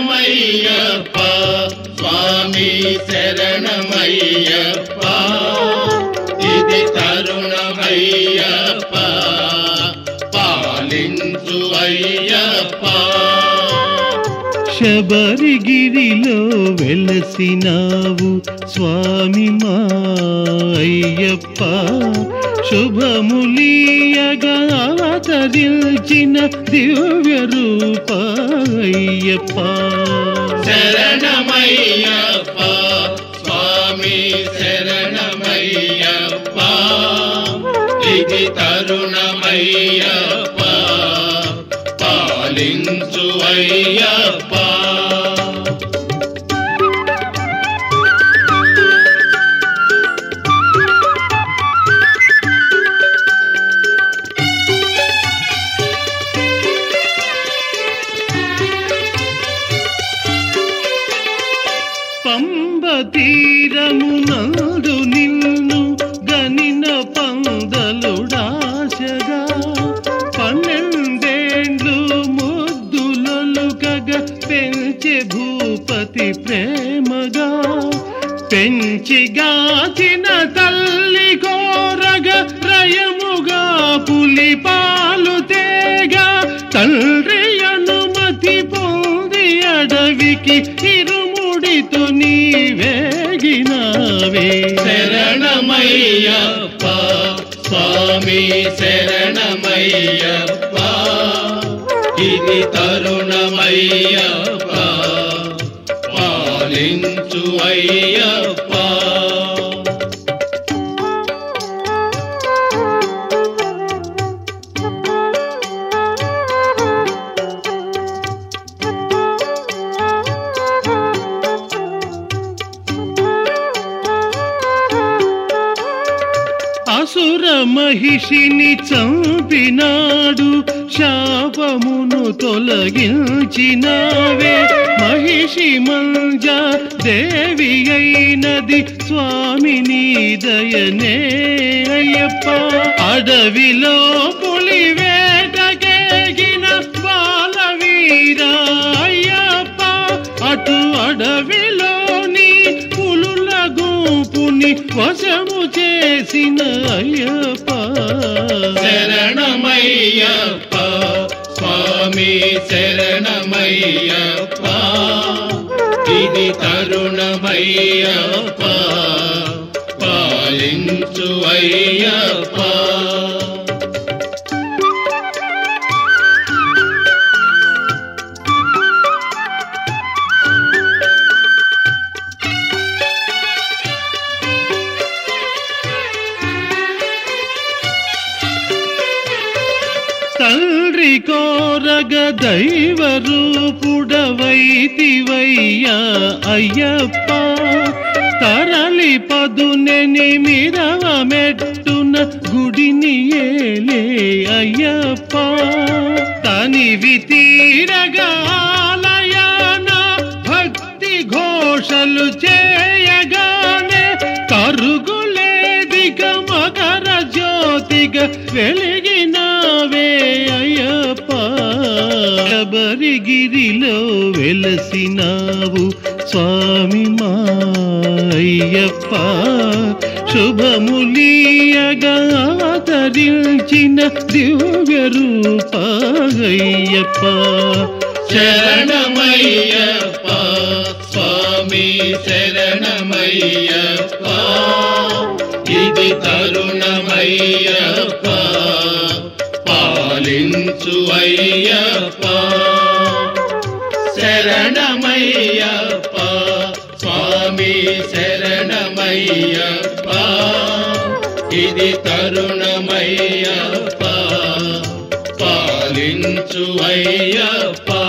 శరణమయ్యప్ప స్వామి శరణమయ్యప్ప ఇది తరుణమయ్యప్ప పాలించు అయ్యప్ప శబరిగిరిలో వెలసినావు స్వామి మా అయ్యప్ప శుభములీయగా అవతరించిన దివ్య రూప అయ్యప్ప శరణమయ్యప్ప స్వామి శరణమయ్యప్ప ఇది తరుణమయ్యప్ప పాలించు అయ్యప్ప పంబ తీరమునందు నిన్ను గనిన పందలుడాశగా పన్నెండేండ్లు ముద్దులొలుకగ పెంచె భూపతి ప్రేమగా పెంచిగాచిన తల్లి కోరగ రయముగా పులి పాలు తేగా తండ్రి అనుమతి పొంది అడవికి ఇరుముడితో నీవేగినావే శరణమయ్యప్ప స్వామి శరణమయ్యప్ప ఇది తరుణమయ్యప్ప పాలించు అయ్యప్ప అసుర మహిషిని చంపినాడు శాపమును తొలగించినావే మహిషి మంజ దేవి అయినది స్వామిని దయనే అయ్యప్ప అడవిలో పులి వేటకేగిన బాలవీర అయ్యప్ప అటు అడవిలోని పులుల గుంపుని వశము చేసిన అయ్యప్ప శరణమయ్యప్ప స్వామి శరణమయ్యప్ప ఇది తరుణమయ్యప్ప పాలించు అయ్యప్ప తండ్రి కోరగ దైవ రూపుడవైతివయ్యా అయ్యప్ప తరలి పదునెనిమిదవ మెట్టున గుడిని ఏలే అయ్యప్ప తనివి తీరగాలయాన భక్తి ఘోషలు చేయగానే కరుగులేదిగ మకర జ్యోతిగ వెలిగినావే అయ్యప్ప శబరిగిరిలో వెలసినావు స్వామి మా అయ్యప్ప శుభములీయగా అవతరించిన దివ్య రూప అయ్యప్ప శరణమయ్యప్ప స్వామి శరణమయ్యప్ప ఇది తరుణమయ్యప్ప పాలించు అయ్యప్ప శరణమయ్యప్ప స్వామి శరణమయ్యప్ప ఇది తరుణమయ్యప్ప పాలించు అయ్యప్ప